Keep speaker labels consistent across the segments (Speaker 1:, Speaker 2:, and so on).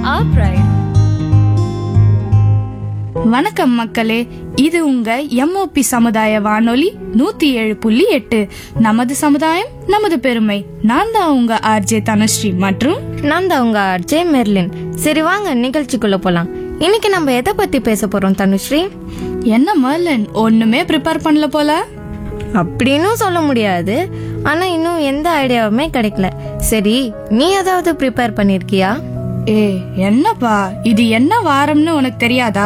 Speaker 1: Upright.
Speaker 2: வணக்கம் மக்களே இது உங்க எம்ஓபி சமுதாய வானொலி நூத்தி ஏழு புள்ளி எட்டு நமது சமுதாயம் நமது பெருமை நான் தான் உங்க ஆர்ஜே தனுஸ்ரீ மற்றும்
Speaker 1: நான் தான் உங்க அர்ஜய் மெர்லின் சரி வாங்க நிகழ்ச்சிக்குள்ள போலாம் இன்னைக்கு நம்ம எதை பத்தி பேச போறோம் தனுஸ்ரீ
Speaker 2: என்ன மர்லன் ஒண்ணுமே ப்ரிப்பேர் பண்ணல போல
Speaker 1: அப்படின்னும் சொல்ல முடியாது ஆனா இன்னும் எந்த ஐடியாவுமே கிடைக்கல சரி நீ ஏதாவது ப்ரிப்பேர் பண்ணிருக்கியா
Speaker 2: ஏ என்னப்பா இது என்ன வாரம்னு உனக்கு தெரியாதா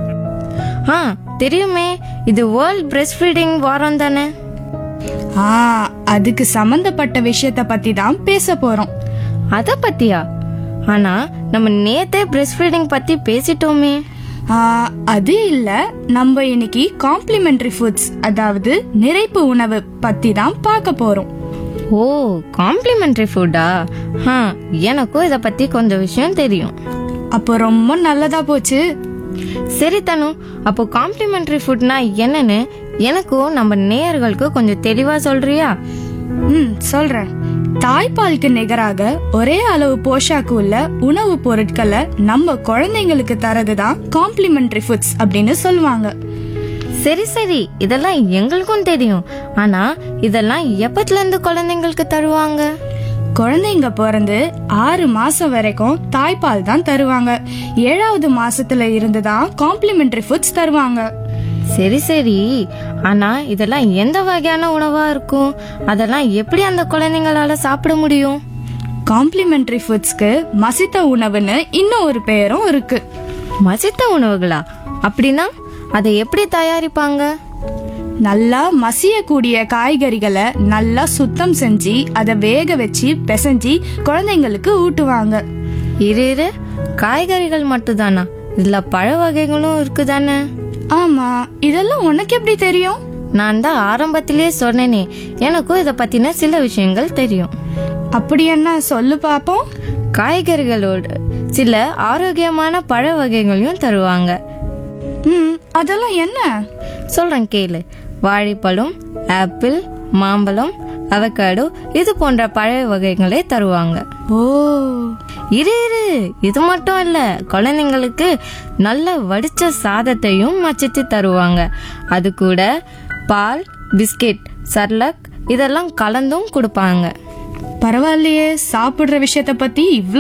Speaker 1: ஆ தெரியுமே இது வேர்ல்ட் பிரஸ்ட் ஃபீடிங் வாரம் தானே
Speaker 2: ஆ அதுக்கு சம்பந்தப்பட்ட விஷயத்த பத்தி தான் பேச போறோம்
Speaker 1: அத பத்தியா ஆனா நம்ம நேத்தே பிரஸ்ட் ஃபீடிங் பத்தி பேசிட்டோமே
Speaker 2: ஆ, அது இல்ல நம்ம இன்னைக்கு காம்ப்ளிமெண்டரி ஃபுட்ஸ் அதாவது நிறைப்பு உணவு பத்தி தான் பார்க்க போறோம்
Speaker 1: ஓ காம்ப்ளிமெண்டரி ஃபுட்டா ஆ எனக்கும் இத பத்தி கொஞ்சம் விஷயம் தெரியும்
Speaker 2: அப்போ ரொம்ப நல்லதா போச்சு
Speaker 1: சரி தனு அப்போ காம்ப்ளிமெண்டரி ஃபுட்னா என்னன்னு எனக்கும் நம்ம நேயர்களுக்கு கொஞ்சம் தெளிவா சொல்றியா
Speaker 2: ம் சொல்றேன் தாய்ப்பாலுக்கு நிகராக ஒரே அளவு போஷாக்கு உள்ள உணவுப் பொருட்களை நம்ம குழந்தைங்களுக்கு தரதுதான் காம்ப்ளிமெண்டரி ஃபுட்ஸ் அப்படின்னு சொல்லுவாங்க
Speaker 1: சரி சரி இதெல்லாம் எங்களுக்கும் தெரியும் ஆனா இதெல்லாம் எப்பத்துல இருந்து குழந்தைங்களுக்கு தருவாங்க
Speaker 2: குழந்தைங்க பிறந்து ஆறு மாசம் வரைக்கும் தாய்ப்பால் தான் தருவாங்க ஏழாவது மாசத்துல இருந்து தான் காம்ப்ளிமெண்டரி ஃபுட்ஸ் தருவாங்க
Speaker 1: சரி சரி ஆனா இதெல்லாம் எந்த வகையான உணவா இருக்கும் அதெல்லாம் எப்படி அந்த குழந்தைங்களால சாப்பிட முடியும்
Speaker 2: காம்ப்ளிமெண்டரி ஃபுட்ஸ்க்கு மசித்த உணவுன்னு இன்னும் ஒரு பெயரும் இருக்கு
Speaker 1: மசித்த உணவுகளா அப்படின்னா அதை எப்படி தயாரிப்பாங்க
Speaker 2: நல்லா மசியக்கூடிய காய்கறிகளை நல்லா சுத்தம் செஞ்சு அதை வேக வச்சு பிசைஞ்சு குழந்தைங்களுக்கு ஊட்டுவாங்க
Speaker 1: இரு இரு காய்கறிகள் மட்டும்தானா இதுல பழ வகைகளும் இருக்குதானே
Speaker 2: ஆமா இதெல்லாம் உனக்கு எப்படி தெரியும்
Speaker 1: நான் தான் ஆரம்பத்திலே சொன்னேனே எனக்கும் இத பத்தின சில விஷயங்கள் தெரியும்
Speaker 2: அப்படி என்ன சொல்லு பாப்போம்
Speaker 1: காய்கறிகளோட சில ஆரோக்கியமான பழ வகைகளையும் தருவாங்க
Speaker 2: ம் அதெல்லாம் என்ன
Speaker 1: சொல்றேன் கேளு வாழைப்பழம் ஆப்பிள் மாம்பழம் அவகாடோ இது போன்ற பழ வகைகளை தருவாங்க
Speaker 2: ஓ
Speaker 1: இரு இரு இது மட்டும் இல்ல குழந்தைங்களுக்கு நல்ல வடிச்ச சாதத்தையும் மச்சித்து தருவாங்க அது கூட பால் பிஸ்கெட் சர்லக் இதெல்லாம் கலந்தும் கொடுப்பாங்க
Speaker 2: பரவாயில்லையே சாப்பிடுற விஷயத்த பத்தி இவ்ளோ